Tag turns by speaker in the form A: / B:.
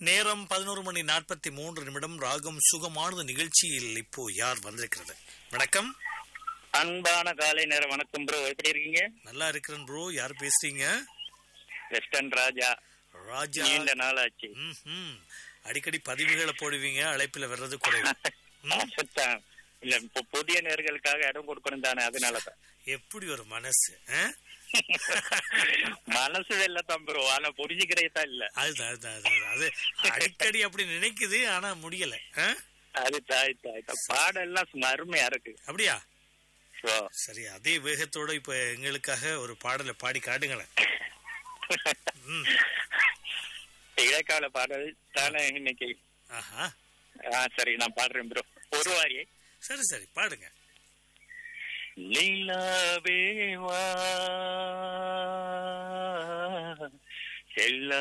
A: நேரம் பதினோரு மணி நாற்பத்தி மூன்று நிமிடம் ராகம் சுகமானது நிகழ்ச்சியில் இப்போ யார் வந்திருக்கிறது வணக்கம்
B: அன்பான காலை நேர வணக்கம் ப்ரோ எப்படி இருக்கீங்க
A: நல்லா இருக்கிறேன் ப்ரோ யார் பேசுறீங்க
B: வெஸ்டர்ன் ராஜா
A: ராஜா
B: நீண்ட நாள் ஆச்சு
A: ம்ஹும். அடிக்கடி பதிவுகளை போடுவீங்க அழைப்புல வர்றது குறைவு ம்.
B: அதான். இல்ல இப்ப புதிய நேர்களுக்காக இடம் கொடுக்கணும் தானே அதனாலதான்
A: எப்படி ஒரு மனசு ஆ?
B: மனசு வெள்ளத்தான் ப்ரோ ஆனா புரிஞ்சுக்கிறே தான் இல்ல
A: அதுதான் அதுதான் அதுதான். அது அடிக்கடி அப்படி நினைக்குது ஆனா முடியல ஆ?
B: அது தாய் தாய் தான். பாடெல்லாம் சும்மா அருமையா இருக்கு
A: அப்படியா
B: ஓ.
A: சரி அதே வேகத்தோட இப்ப எங்களுக்காக ஒரு பாடலை பாடி காட்டுங்களேன் ம்.
B: இடைக்கால பாடல் தானே இன்னைக்கு
A: ஆஹா
B: ஆ சரி நான் பாடுறேன் ப்ரோ ஒரு வாரியை
A: சரி சரி பாடுங்க
B: நிலாவே வா செல்ல